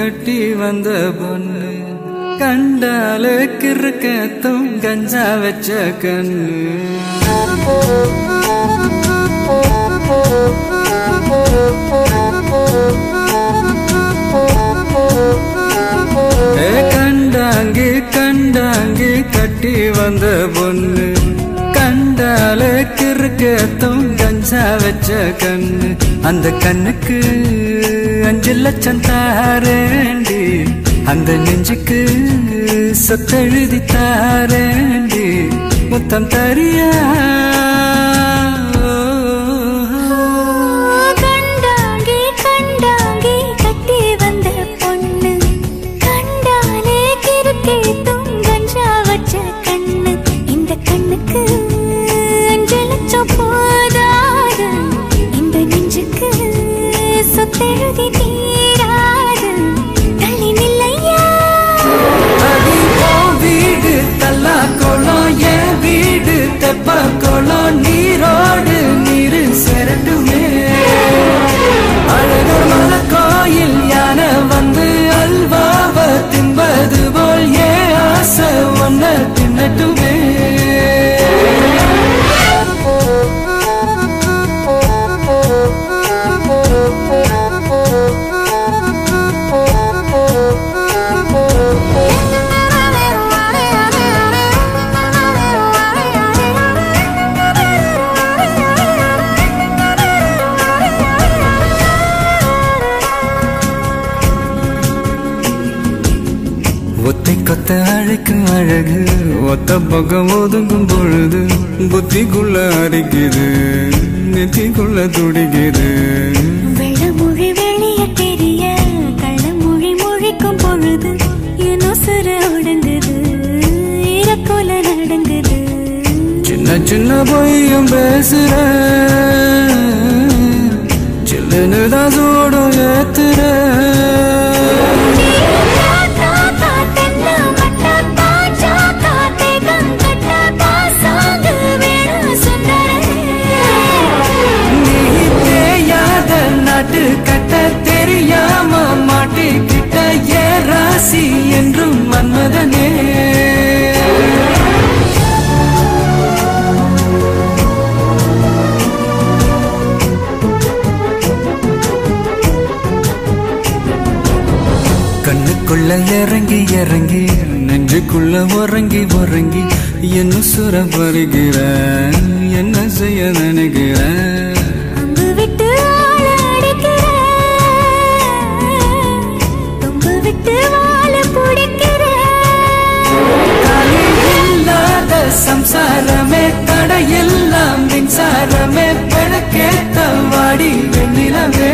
கட்டி வந்த பொண்ணு கண்டாலே கிறுக்கத்தும் கஞ்சா வச்ச கண்ணு ஏ கண்டாங்கி கண்டாங்கி கட்டி வந்த பொண்ணு கண்டாலே கிறுக்கத்தும் கஞ்சா வச்ச கண்ணு அந்த கண்ணுக்கு அஞ்சு லட்சம் தாரேண்டி அந்த நெஞ்சுக்கு சொத்தெழுதி தாரேண்டி முத்தம் தரியா கண்டாங்கி கண்டாங்கி கட்டி வந்த பொண்ணு கண்டாலே கிறுக்கே கஞ்சா வச்ச கண்ணு இந்த கண்ணுக்கு அஞ்சு லட்சம் போதாது இந்த நெஞ்சுக்கு சொத்தெழுதி தீராது தள்ளி நில்லையா அடி உன் வீடு தல்லா குளம் என் வீடு தெப்ப குளம் நீரோடு நீரு செரட்டுமே அழகர் மலை கோயில் யானை வந்து அல்வாவ தின்பது போல் ஏன் ஆசை ஒன்ன தின்னட்டுமே ஒத்தை கொத்த அழைக்கும் அழகு ஒத்த பக்கம் ஒதுங்கும் பொழுது புத்திக்குள்ள அரிக்குது நெத்திக்குள்ள துடிக்குது வெள்ளமொழி வெளிய தெரிய கள்ளமொழி மொழிக்கும் பொழுது என் உசுர ஒடுங்குது இறக்கோல நடங்குது சின்ன சின்ன பொய்யும் பேசுற சில்லுன்னு தான் சூடும் ஏத்துற நீ தேயாத நாட்டு கட்ட தெரியாம மாட்டிக்கிட்ட ஏ ராசி என்றும் மன்மதனே கண்ணுக்குள்ள இறங்கி இறங்கி நெஞ்சுக்குள்ள உறங்கி உறங்கி என்ன சுர வருகிற என்ன செய்ய நினைக்கிற அம்பு விட்டு ஆள அடிக்கிற தும்பு விட்டு வாழ பிடிக்கிற காலி இல்லாத சம்சாரமே தடையெல்லாம் மின்சாரமே பிழக்கேத்த வாடி வெண்ணிலவே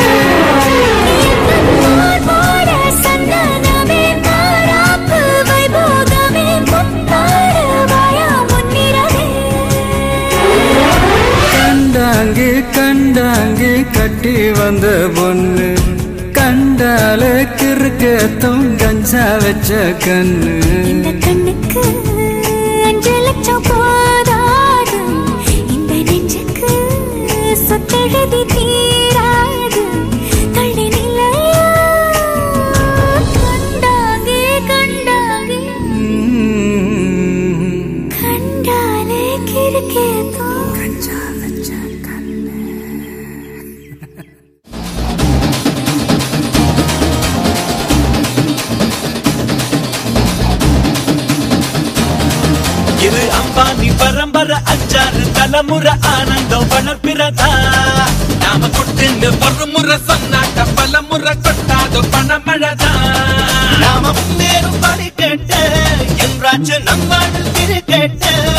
கண்டாங்கி கண்டாங்கி கட்டி வந்த பொண்ணு கண்டாலே கிறுக்கத்தும் கஞ்சா வச்ச கண்ணு இந்த கண்ணுக்கு அஞ்சு லட்சம் போதாது இந்த நெஞ்சுக்கு சொத்தெழுதி தீராது தள்ளி நிலையா கண்டாங்கே கண்டாங்கே ம். கண்டாலே கிறுக்கேதோ கஞ்சா வச்ச கண்ணு இது அம்பானி பரம்பரை அஞ்சாறு தலைமுறை ஆனந்தம் வளர்ப்பிறதா நாம கொட்டுன்னு ஒரு முறை சொன்னாக்க பல முறை கொட்டாத பணமழதா நாம முன்னேறும் படி கேட்டு என்றாச்சு நம்மாடு திரு கேட்டு